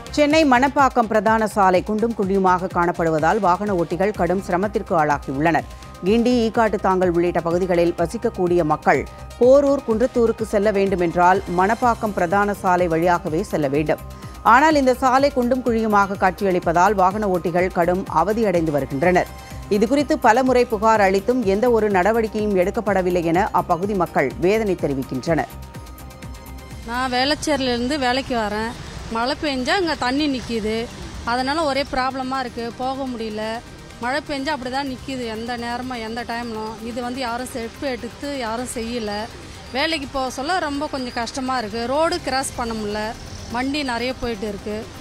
சென்னை மணப்பாக்கம் பிரதான சாலை குண்டும் குழியுமாக காணப்படுவதால் வாகன ஓட்டிகள் கடும் சிரமத்திற்கு ஆளாகியுள்ளனர் கிண்டி ஈக்காட்டு தாங்கல் உள்ளிட்ட பகுதிகளில் வசிக்கக்கூடிய மக்கள் போரூர் குன்றத்தூருக்கு செல்ல வேண்டுமென்றால் மணப்பாக்கம் பிரதான சாலை வழியாகவே செல்ல வேண்டும் ஆனால் இந்த சாலை குண்டும் குழியுமாக காட்சியளிப்பதால் வாகன ஓட்டிகள் கடும் அவதியடைந்து வருகின்றனர் இதுகுறித்து பலமுறை புகார் அளித்தும் எந்த ஒரு நடவடிக்கையும் எடுக்கப்படவில்லை என அப்பகுதி மக்கள் வேதனை தெரிவிக்கின்றனர் நான் வேளச்சேரியிலேருந்து வேலைக்கு வரேன் மழை பெஞ்சா இங்கே தண்ணி நிற்கிது அதனால் ஒரே ப்ராப்ளமாக இருக்குது போக முடியல மழை பெஞ்சா அப்படி தான் நிற்கிது எந்த நேரமும் எந்த டைம்லும் இது வந்து யாரும் ஸ்டெப் எடுத்து யாரும் செய்யலை வேலைக்கு போக சொல்ல ரொம்ப கொஞ்சம் கஷ்டமாக இருக்குது ரோடு கிராஸ் பண்ண முடியல வண்டி நிறைய போயிட்டு இருக்குது